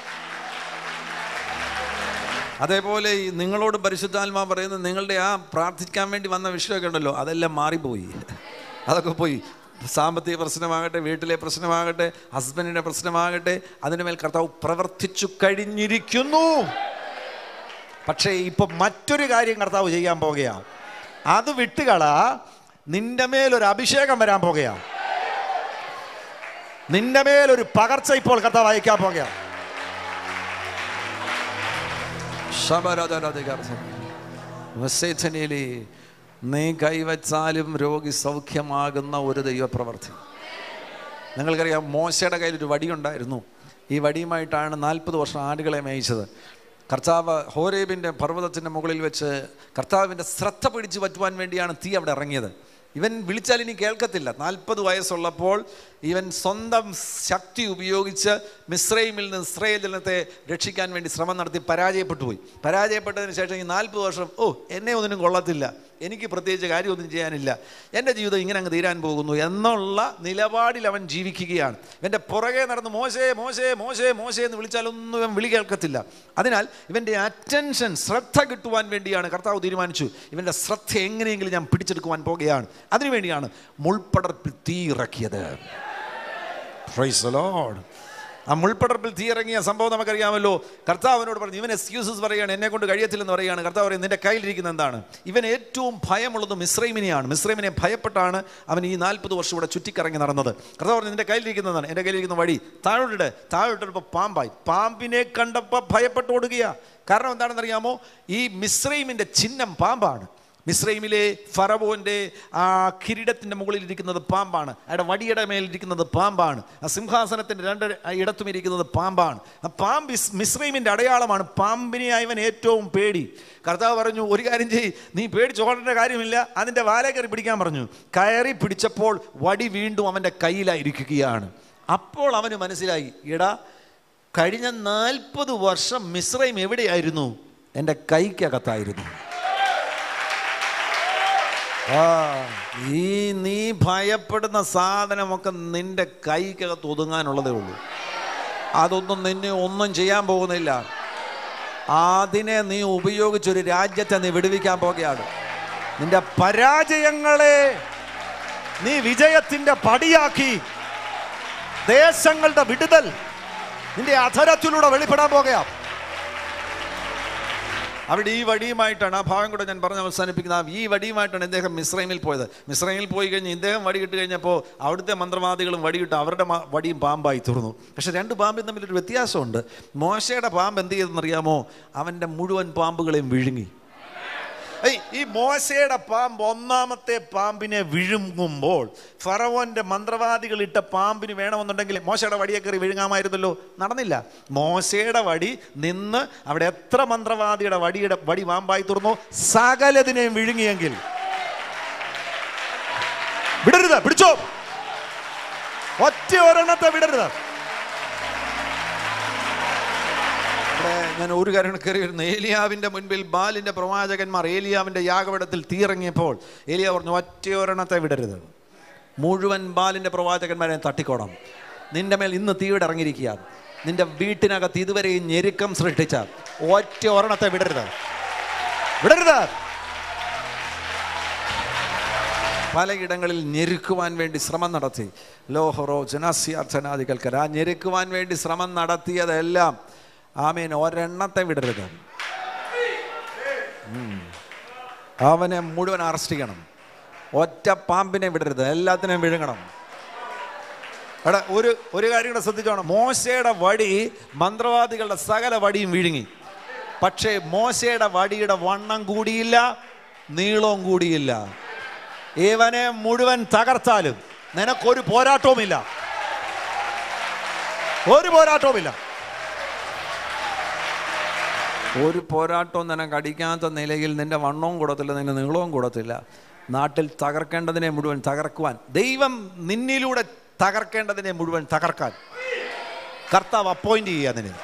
അതേപോലെ ഈ നിങ്ങളോട് പരിശുദ്ധാത്മാ പറയുന്നത് നിങ്ങളുടെ ആ പ്രാർത്ഥിക്കാൻ വേണ്ടി വന്ന വിഷയമൊക്കെ ഉണ്ടല്ലോ അതെല്ലാം മാറിപ്പോയി അതൊക്കെ പോയി സാമ്പത്തിക പ്രശ്നമാകട്ടെ വീട്ടിലെ പ്രശ്നമാകട്ടെ ഹസ്ബൻഡിൻ്റെ പ്രശ്നമാകട്ടെ അതിൻ്റെ മേൽ കർത്താവ് പ്രവർത്തിച്ചു കഴിഞ്ഞിരിക്കുന്നു പക്ഷേ ഇപ്പൊ മറ്റൊരു കാര്യം കർത്താവ് ചെയ്യാൻ പോകുകയാണ് അത് വിട്ടുകള നിന്റെ മേലൊരു അഭിഷേകം വരാൻ പോകുകയാണ് നിന്റെ മേലൊരു പകർച്ച ഇപ്പോൾ കർത്താവ് അയക്കാൻ പോകുകയാണ് ശബരതരധികാരത്തിലേ നീ കൈവച്ചാലും രോഗി സൗഖ്യമാകുന്ന ഒരു ദൈവപ്രവർത്തി നിങ്ങൾക്കറിയാം മോശയുടെ കയ്യിൽ ഒരു വടിയുണ്ടായിരുന്നു ഈ വടിയുമായിട്ടാണ് നാൽപ്പത് വർഷം ആടുകളെ മേയിച്ചത് കർത്താവ് ഹോരേബിൻ്റെ പർവ്വതത്തിൻ്റെ മുകളിൽ വെച്ച് കർത്താവിൻ്റെ ശ്രദ്ധ പിടിച്ചു പറ്റുവാൻ വേണ്ടിയാണ് തീ അവിടെ ഇറങ്ങിയത് ഇവൻ വിളിച്ചാൽ ഇനി കേൾക്കത്തില്ല നാൽപ്പത് വയസ്സുള്ളപ്പോൾ ഇവൻ സ്വന്തം ശക്തി ഉപയോഗിച്ച് മിശ്രൈമിൽ നിന്ന് ഇസ്രയേൽ ജനത്തെ രക്ഷിക്കാൻ വേണ്ടി ശ്രമം നടത്തി പരാജയപ്പെട്ടു പോയി പരാജയപ്പെട്ടതിന് ശേഷം ഈ നാൽപ്പത് വർഷം ഓ എന്നെ ഒന്നിനും കൊള്ളത്തില്ല എനിക്ക് പ്രത്യേകിച്ച് കാര്യമൊന്നും ചെയ്യാനില്ല എൻ്റെ ജീവിതം ഇങ്ങനെ അങ്ങ് തീരാൻ പോകുന്നു എന്നുള്ള നിലപാടിൽ അവൻ ജീവിക്കുകയാണ് ഇവൻ്റെ പുറകെ നടന്ന് മോശേ മോശേ മോശേ മോശേ എന്ന് വിളിച്ചാലൊന്നും ഇവൻ വിളി കേൾക്കത്തില്ല അതിനാൽ ഇവൻ്റെ അറ്റൻഷൻ ശ്രദ്ധ കിട്ടുവാൻ വേണ്ടിയാണ് കർത്താവ് തീരുമാനിച്ചു ഇവൻ്റെ ശ്രദ്ധ എങ്ങനെയെങ്കിലും ഞാൻ പിടിച്ചെടുക്കുവാൻ പോകുകയാണ് അതിനുവേണ്ടിയാണ് മുൾപ്പടർപ്പിൽ തീ ഇറക്കിയത് Praise the Lord. ആ മുൾപ്പടർപ്പിൽ തീ ഇറങ്ങിയ സംഭവം നമുക്കറിയാമല്ലോ കർത്താവിനോട് പറഞ്ഞു ഇവൻ എക്സ്ക്യൂസസ് പറയുകയാണ് എന്നെ കൊണ്ട് കഴിയത്തില്ലെന്ന് പറയുകയാണ് കർത്താവ് പറയും നിന്റെ കയ്യിലിരിക്കുന്ന എന്താണ് ഇവൻ ഏറ്റവും ഭയമുള്ളത് മിശ്രൈമിനെയാണ് മിശ്രൈമിനെ ഭയപ്പെട്ടാണ് അവൻ ഈ നാൽപ്പത് വർഷം ഇവിടെ ചുറ്റിക്കറങ്ങി നടന്നത് കർത്താവ് പറഞ്ഞു നിന്റെ കയ്യിലിരിക്കുന്നതാണ് എൻ്റെ കയ്യിലിരിക്കുന്ന വഴി താഴോട്ടിട്ട് താഴോട്ടിട്ടപ്പോൾ പാമ്പായി പാമ്പിനെ കണ്ടപ്പോൾ ഭയപ്പെട്ടോടുകയാ കാരണം എന്താണെന്ന് അറിയാമോ ഈ മിശ്രൈമിൻ്റെ ചിഹ്നം പാമ്പാണ് മിശ്രൈമിലെ ഫറവോൻ്റെ ആ കിരീടത്തിൻ്റെ മുകളിൽ ഇരിക്കുന്നത് പാമ്പാണ് അയാളുടെ വടിയുടെ മേലിരിക്കുന്നത് പാമ്പാണ് ആ സിംഹാസനത്തിൻ്റെ രണ്ട് ഇടത്തും ഇരിക്കുന്നത് പാമ്പാണ് ആ പാമ്പ് ഇസ് മിശ്രൈമിൻ്റെ അടയാളമാണ് പാമ്പിനെ ഇവൻ ഏറ്റവും പേടി കർത്താവ് പറഞ്ഞു ഒരു കാര്യം ചെയ്യ് നീ പേടിച്ചോടേണ്ട കാര്യമില്ല അതിൻ്റെ വാല കയറി പിടിക്കാൻ പറഞ്ഞു കയറി പിടിച്ചപ്പോൾ വടി വീണ്ടും അവൻ്റെ കയ്യിലായിരിക്കുകയാണ് അപ്പോൾ അവന് മനസ്സിലായി എടാ കഴിഞ്ഞ നാൽപ്പത് വർഷം മിശ്രൈം എവിടെയായിരുന്നു എൻ്റെ കൈക്കകത്തായിരുന്നു ആ ഈ നീ ഭയപ്പെടുന്ന സാധനമൊക്കെ നിന്റെ കൈക്കകത്ത് ഒതുങ്ങാനുള്ളതേ ഉള്ളൂ അതൊന്നും നിന്നെ ഒന്നും ചെയ്യാൻ പോകുന്നില്ല അതിനെ നീ ഉപയോഗിച്ചൊരു രാജ്യത്തെ നീ വിടുവിക്കാൻ പോകുകയാണ് നിന്റെ പരാജയങ്ങളെ നീ വിജയത്തിന്റെ പടിയാക്കി ദേശങ്ങളുടെ വിടുതൽ നിന്റെ അധരത്തിലൂടെ വെളിപ്പെടാൻ പോകുകയാ അവിടെ ഈ വടിയുമായിട്ടാണ് ആ ഭാഗം കൂടെ ഞാൻ പറഞ്ഞ് അവസാനിപ്പിക്കുന്ന ആ ഈ വടിയുമായിട്ടാണ് ഇദ്ദേഹം മിശ്രൈമിൽ പോയത് മിശ്രൈമിൽ പോയി കഴിഞ്ഞ് ഇദ്ദേഹം വടി കിട്ടി കഴിഞ്ഞപ്പോൾ അവിടുത്തെ മന്ത്രവാദികളും വടിയിട്ട് അവരുടെ മ- വടിയും പാമ്പായി തീർന്നു പക്ഷെ രണ്ട് പാമ്പിൽ തമ്മിലൊരു വ്യത്യാസമുണ്ട് മോശയുടെ പാമ്പ് എന്ത് ചെയ്തെന്നറിയാമോ അവൻ്റെ മുഴുവൻ പാമ്പുകളെയും വിഴുങ്ങി ഏയ് ഈ മോശയുടെ പാമ്പ് ഒന്നാമത്തെ പാമ്പിനെ വിഴുങ്ങുമ്പോൾ ഫറവോന്റെ മന്ത്രവാദികൾ ഇട്ട പാമ്പിന് വേണമെന്നുണ്ടെങ്കിൽ മോശയുടെ വടിയെ കയറി വിഴുങ്ങാമായിരുന്നല്ലോ നടന്നില്ല മോശയുടെ വടി നിന്ന് അവിടെ എത്ര മന്ത്രവാദിയുടെ വടിയുടെ വടി പാമ്പായി തുറന്നു സകലതിനെയും വിഴുങ്ങിയെങ്കിൽ വിടരുത് പിടിച്ചോ ഒറ്റ ഒരെണ്ണത്തെ വിടരുത് ഇവിടെ ഞാൻ ഒരു കാര്യം കയറി വരുന്നു ഏലിയാവിൻ്റെ മുൻപിൽ ബാലിൻ്റെ പ്രവാചകന്മാർ ഏലിയാവിൻ്റെ യാഗപീഠത്തിൽ തീയിറങ്ങിയപ്പോൾ ഏലിയ പറഞ്ഞു ഒറ്റ ഒരെണ്ണത്തെ വിടരുത് മുഴുവൻ ബാലിൻ്റെ പ്രവാചകന്മാരെ തട്ടിക്കോണം നിന്റെ മേൽ ഇന്ന് തീയുടെ ഇറങ്ങിയിരിക്കുക നിന്റെ വീട്ടിനകത്ത് ഇതുവരെയും ഞെരുക്കം സൃഷ്ടിച്ച ഒറ്റ ഒരെണ്ണത്തെ വിടരുത് വിടരുത് പലയിടങ്ങളിൽ ഞെരുക്കുവാൻ വേണ്ടി ശ്രമം നടത്തി ലോഹറോ ജനാസ്യാർത്ഥനാദികൾക്കര ആ ഞെരുക്കുവാൻ വേണ്ടി ശ്രമം നടത്തിയതെല്ലാം ആമേൻ ഒരെണ്ണത്തെ വിടരുത് ഉം. അവനെ മുഴുവൻ അറസ്റ്റ് ചെയ്യണം ഒറ്റ പാമ്പിനെ വിടരുത് എല്ലാത്തിനെയും വിഴുങ്ങണം എടാ ഒരു ഒരു കാര്യം കൂടെ ശ്രദ്ധിച്ചോണം മോശയുടെ വടി മന്ത്രവാദികളുടെ സകല വടിയും വിഴുങ്ങി പക്ഷേ മോശയുടെ വടിയുടെ വണ്ണം കൂടിയില്ല നീളവും കൂടിയില്ല ഇവനെ മുഴുവൻ തകർത്താലും നിനക്കൊരു പോരാട്ടവുമില്ല ഒരു പോരാട്ടവുമില്ല ഒരു പോരാട്ടവും നിനക്ക് അടിക്കാത്ത നിലയിൽ നിന്റെ വണ്ണവും കൂടത്തില്ല നിന്റെ നീളവും കൂടത്തില്ല നാട്ടിൽ തകർക്കേണ്ടതിനെ മുഴുവൻ തകർക്കുവാൻ ദൈവം നിന്നിലൂടെ തകർക്കേണ്ടതിനെ മുഴുവൻ തകർക്കാൻ കർത്താവ് അപ്പോയിന്റ് ചെയ്യുക അതിന്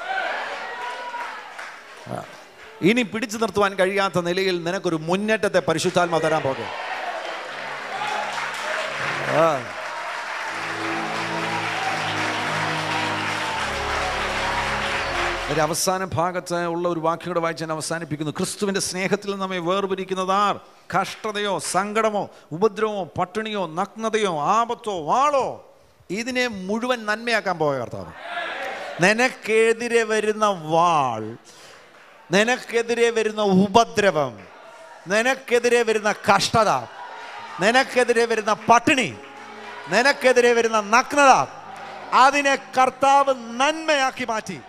ആ. ഇനി പിടിച്ചു നിർത്തുവാൻ കഴിയാത്ത നിലയിൽ നിനക്കൊരു മുന്നേറ്റത്തെ പരിശുദ്ധാത്മ തരാൻ പോകും ആ ഒരു അവസാന ഭാഗത്ത് ഉള്ള ഒരു വാക്യം കൂടെ വായിച്ച് ഞാൻ അവസാനിപ്പിക്കുന്നു ക്രിസ്തുവിന്റെ സ്നേഹത്തിൽ നമ്മെ വേർപിരിക്കുന്നതാർ കഷ്ടതയോ സങ്കടമോ ഉപദ്രവമോ പട്ടിണിയോ നഗ്നതയോ ആപത്തോ വാളോ ഇതിനെ മുഴുവൻ നന്മയാക്കാൻ പോയ കർത്താവ് നിനക്കെതിരെ വരുന്ന വാൾ നിനക്കെതിരെ വരുന്ന ഉപദ്രവം നിനക്കെതിരെ വരുന്ന കഷ്ടത നിനക്കെതിരെ വരുന്ന പട്ടിണി നിനക്കെതിരെ വരുന്ന നഗ്നത അതിനെ കർത്താവ് നന്മയാക്കി മാറ്റി